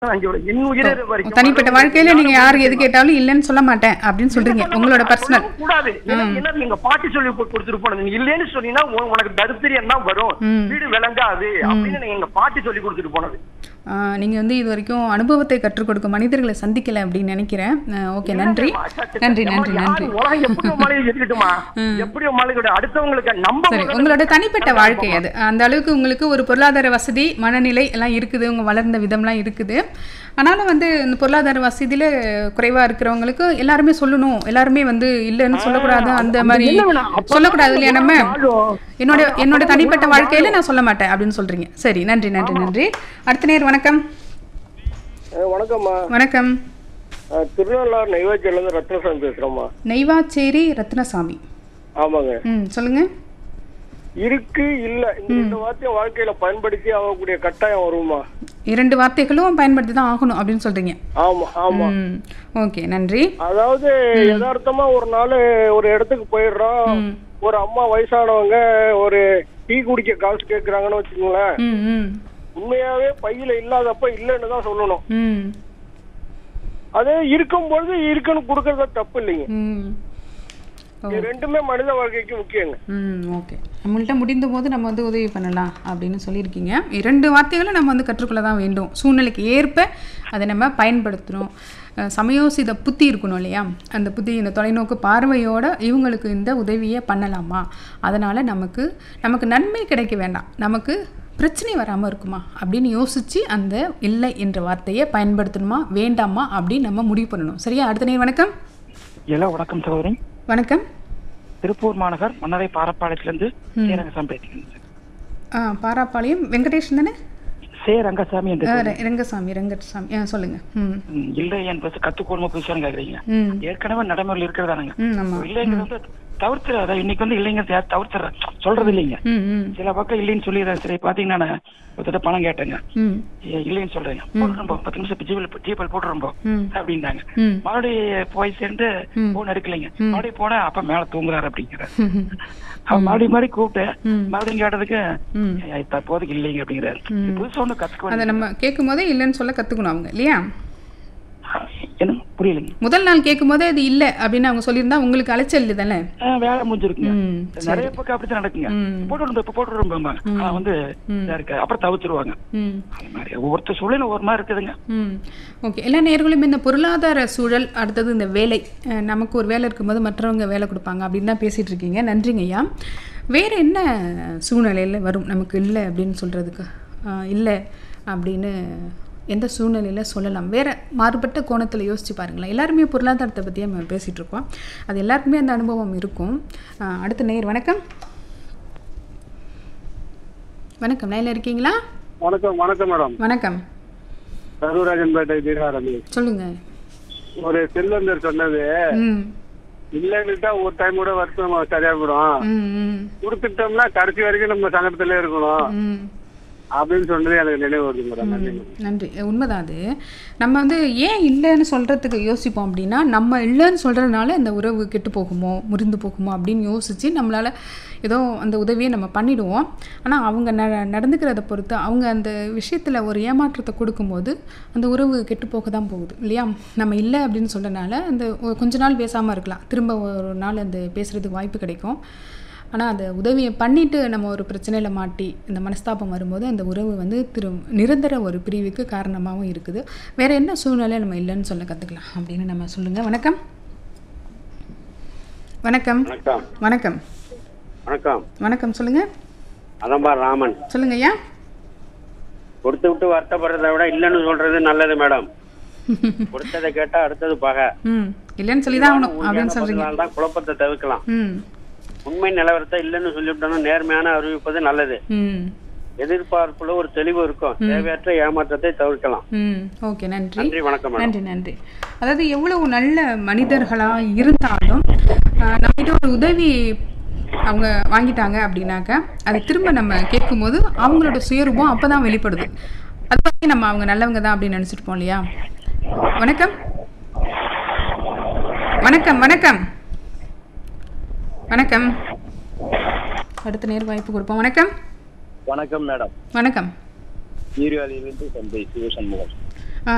அங்கோட என் உயிர் வரைக்கும் தனிப்பட்ட வாழ்க்கையில நீங்க யாரு எது கேட்டாலும் இல்லைன்னு சொல்ல மாட்டேன் அப்படின்னு சொல்றீங்க உங்களோட பர்சனல் சொல்லவும் கூடாது ஏன்னா என்ன எங்க பாட்டி சொல்லி போட்டு கொடுத்துட்டு போனது நீ இல்லைன்னு சொன்னீங்கன்னா உ- உனக்கு தரித்திரியம் தான் வரும் ம். வீடு விளங்காது அப்படின்னு எனக்கு எங்க பாட்டி சொல்லி கொடுத்துட்டு போனது நீங்க வந்து இது வரைக்கும் அனுபவத்தை கற்றுக் கொடுக்கும் மனிதர்களை சந்திக்கல அப்படின்னு நினைக்கிறேன் ஓகே நன்றி நன்றி நன்றி நன்றி உலகம் எப்படி மலையை இருக்கட்டுமா எப்படி மலையோட அடுத்தவங்களுக்கு நம்ம சரி உங்களோட தனிப்பட்ட வாழ்க்கை அது அந்த அளவுக்கு உங்களுக்கு ஒரு பொருளாதார வசதி மனநிலை எல்லாம் இருக்குது உங்க வளர்ந்த விதம்லாம் இருக்குது ஆனாலும் வந்து இந்த பொருளாதார வசதியில குறைவா இருக்கிறவங்களுக்கு எல்லாருமே சொல்லணும் எல்லாருமே வந்து இல்லைன்னு சொல்லக்கூடாது அந்த மாதிரி இல்ல வேணாம். அப்ப சொல்லக்கூடாது இல்லையா நம்ம வாழும். என்னோட என்னோட தனிப்பட்ட வாழ்க்கையில நான் சொல்ல மாட்டேன் அப்படின்னு சொல்றீங்க சரி நன்றி நன்றி நன்றி அடுத்த நேர் வணக்கம் வணக்கம்மா வணக்கம் அஹ், திருநள்ளாறு நெய்வேத்தியிலேருந்து ரத்னசாமி பேசுகிறோம்மா நெய்வாச்சேரி ரத்னசாமி ஆமாங்க ம் சொல்லுங்க இருக்கு இல்ல இந்த ரெண்டு வார்த்தையும் வாழ்க்கையில பயன்படுத்தி ஆகக்கூடிய கட்டாயம் வருமா இரண்டு வார்த்தைகளும் பயன்படுத்தி தான் ஆகணும் அப்படின்னு சொல்றீங்க ஆமா ஆமா ம் ஓகே நன்றி அதாவது யதார்த்தமா ஒரு நாள் ஒரு இடத்துக்கு போயிடுறோம் ம். ஒரு அம்மா வயசானவங்க ஒரு டீ குடிக்க காசு கேக்குறாங்கன்னு வச்சுக்கோங்களேன் ம் ம் உண்மையாவே பையில இல்லாதப்ப இல்லைன்னு தான் சொல்லணும் ம் அதே இருக்கும்பொழுது இருக்குன்னு கொடுக்கறது தப்பு இல்லைங்க ம் இது ரெண்டுமே மனித வாழ்க்கைக்கு முக்கியங்க ம் ஓகே நம்மள்ட்ட முடிந்த போது நம்ம வந்து உதவி பண்ணலாம் அப்படின்னு சொல்லியிருக்கீங்க இரண்டு வார்த்தைகளும் நம்ம வந்து கற்றுக்கொள்ள தான் வேண்டும் சூழ்நிலைக்கு ஏற்ப அதை நம்ம பயன்படுத்தணும் அஹ் சமயோசித புத்தி இருக்கணும் இல்லையா அந்த புத்தி இந்த தொலைநோக்கு பார்வையோட இவங்களுக்கு இந்த உதவியை பண்ணலாமா அதனால் நமக்கு நமக்கு நன்மை கிடைக்க வேண்டாம் நமக்கு பிரச்சனை வராமல் இருக்குமா அப்படின்னு யோசித்து அந்த இல்லை என்ற வார்த்தையை பயன்படுத்தணுமா வேண்டாமா அப்படின்னு நம்ம முடிவு பண்ணணும் சரியா அடுத்த நேர் வணக்கம் எல்லாம் வணக்கம் சகோதரி வணக்கம் திருப்பூர் மாநகர் மன்னரை பாரப்பாளையத்திலிருந்து சே ரங்கசாமி பேசுகிறேன் சார். ஆ பாராப்பாளையம் வெங்கடேஷன் தானே சே ரங்கசாமி என்று ஆ, ரெ- ரெங்கசாமி ரெங்கசாமி ஆ சொல்லுங்க ம் ம், இல்லை என்பது கத்துக்கோணுமா புதுசாக கேக்குறீங்க ம் ஏற்கனவே நடைமுறையில் இருக்கிறதானுங்க ம் ஆமாம் இல்லைங்கிறது வந்து தவிர்த்து அதாவது இன்னைக்கு வந்து இல்லைங்கிறது யார் தவிர்த்துற சொல்றது இல்லைங்க ம் ம் சில பக்கம் இல்லைன்னு சொல்லிடுறேன் சரி பாத்தீங்கன்னா நான் ஒருத்தட்ட பணம் கேட்டேங்க ம் ஏ, இல்லைன்னு சொல்றேங்க போட்டுறோம் பத்து நிமிஷம் ஜிபல் ஜிபல் போட்டுறோம் ம் அப்படின்னாங்க ம் மறுபடியும் போய் சேர்ந்து ம். போன் எடுக்கலைங்க மறுபடியும் போனா அப்ப மேல தூங்குறாரு அப்படிங்கிறாரு ம் அவன் மறுபடியும் மாதிரி கூப்பிட்டேன் ம். மறுபடியும் கேட்டதுக்கு ம் "ஏய், தற்போதைக்கு இல்லைங்க அப்படிங்கிறாரு புதுசா ஒண்ணு கத்துக்க அதை நம்ம கேட்கும் போதே இல்லைன்னு சொல்ல கற்றுக்கணும் அவங்க இல்லையா வேண்டிய- என்ன புரியலைங்க முதல் நாள் கேட்கும் போதே அது இல்லை அப்படின்னு அவங்க சொல்லியிருந்தா உங்களுக்கு அலைச்சல் இல்லை தானே ஆ, வேலை முடிஞ்சிருக்குங்க ம் நிறைய பக்கம் அப்படித்தான் நடக்குங்க ம். போட்டு விடுங்க இப்ப போட்டு விடுறோம் ஆனா வந்து இதா இருக்கு அப்புறம் தவிர்த்துருவாங்க ம் அது மாதிரி ஒவ்வொருத்தர் சூழ்நிலை ஒரு மாதிரி இருக்குதுங்க ம் ஓகே எல்லா நேர்களும் இந்த பொருளாதார சூழல் அடுத்தது இந்த வேலை அஹ், நமக்கு ஒரு வேலை இருக்கும்போது மற்றவங்க வேலை கொடுப்பாங்க அப்படின்னு தான் பேசிகிட்டு இருக்கீங்க நன்றிங்க ஐயா வேறு என்ன சூழ்நிலையில் வரும் நமக்கு இல்லை அப்படின்னு சொல்கிறதுக்கு இல்லை அப்படின்னு எந்த சூழ்நிலையில் சொல்லலாம் வேறு மாறுபட்ட கோணத்தில் யோசிச்சு பாருங்களேன் எல்லாருமே பொருளாதாரத்தை பற்றியே நம்ம பேசிகிட்டு இருக்கோம் அது எல்லாருக்குமே அந்த அனுபவம் இருக்கும் அஹ், அடுத்த நேர் வணக்கம் வணக்கம் லைனில் இருக்கீங்களா வணக்கம் வணக்கம் மேடம் வணக்கம் கரூராஜன்பேட்டை தீராரமி சொல்லுங்கள் ஒரு செல்வந்தர் சொன்னது ம் இல்லைன்னுட்டா ஒரு டைம் கூட வருஷம் சரியா போயிடும் ம் ம் கொடுத்துட்டோம்னா கடைசி வரைக்கும் நம்ம சங்கடத்திலே இருக்கணும் ம் அப்படின்னு சொன்னது எனக்கு நினைவு வருது மேடம் நன்றி நன்றி உண்மைதான் அது நம்ம வந்து ஏன் இல்லைன்னு சொல்கிறதுக்கு யோசிப்போம் அப்படின்னா நம்ம இல்லைன்னு சொல்கிறதுனால இந்த உறவு கெட்டு போகுமோ முறிந்து போகுமோ அப்படின்னு யோசித்து நம்மளால் ஏதோ அந்த உதவியை நம்ம பண்ணிடுவோம் ஆனால் அவங்க ந நடந்துக்கிறத பொறுத்து அவங்க அந்த விஷயத்தில் ஒரு ஏமாற்றத்தை கொடுக்கும்போது அந்த உறவு கெட்டு போக தான் போகுது இல்லையா நம்ம இல்லை அப்படின்னு சொல்கிறனால அந்த ஒ- கொஞ்ச நாள் பேசாமல் இருக்கலாம் திரும்ப ஒரு நாள் அந்த பேசுகிறதுக்கு வாய்ப்பு கிடைக்கும் ஆனால் அந்த உதவியை பண்ணிட்டு நம்ம ஒரு பிரச்சனையில் மாட்டி இந்த மனஸ்தாபம் வரும்போது அந்த உறவு வந்து திரு நிரந்தர ஒரு பிரிவுக்கு காரணமாகவும் இருக்குது வேற என்ன சூழ்நிலை நம்ம இல்லைன்னு சொல்ல கற்றுக்கலாம் அப்படின்னு நம்ம சொல்லுங்கள் வணக்கம் வணக்கம் வணக்கம் வணக்கம் வணக்கம் வணக்கம் சொல்லுங்கள் அதம்பா ராமன் சொல்லுங்க ஐயா கொடுத்து விட்டு வருத்தப்படுறதை விட இல்லைன்னு சொல்றது நல்லது மேடம் கொடுத்ததை கேட்டா அடுத்தது பகை ம் இல்லைன்னு சொல்லி தான் ஆகணும் அப்படின்னு சொல்கிறீங்க தான் குழப்பத்தை தவிர்க்கலாம் ம் உண்மை நிலவரத்தை இல்லைன்னு சொல்லிவிட்டோம்னா நேர்மையான அறிவிப்பது நல்லது ம் எதிர்பார்ப்புல ஒரு தெளிவு இருக்கும் தேவையற்ற ஏமாற்றத்தை தவிர்க்கலாம் ம் ஓகே நன்றி நன்றி வணக்கம் மேடம் நன்றி நன்றி அதாவது எவ்வளவு நல்ல மனிதர்களாக இருந்தாலும் ஆஹ், நம்மகிட்ட ஒரு உதவி அவங்க வாங்கிட்டாங்க அப்படின்னாக்க அதை திரும்ப நம்ம கேட்கும்போது அவங்களோட சுயரூபம் அப்போ தான் வெளிப்படுது அது வரைக்கும் நம்ம அவங்க நல்லவங்க தான் அப்படின்னு நினச்சிட்டு இருப்போம் இல்லையா வணக்கம் வணக்கம் வணக்கம் வணக்கம் அடுத்த நேர் வாய்ப்பு கொடுப்போம் வணக்கம் வணக்கம் மேடம் வணக்கம் ஈர்வாதியிலிருந்து தந்தை சிவசண்முகம்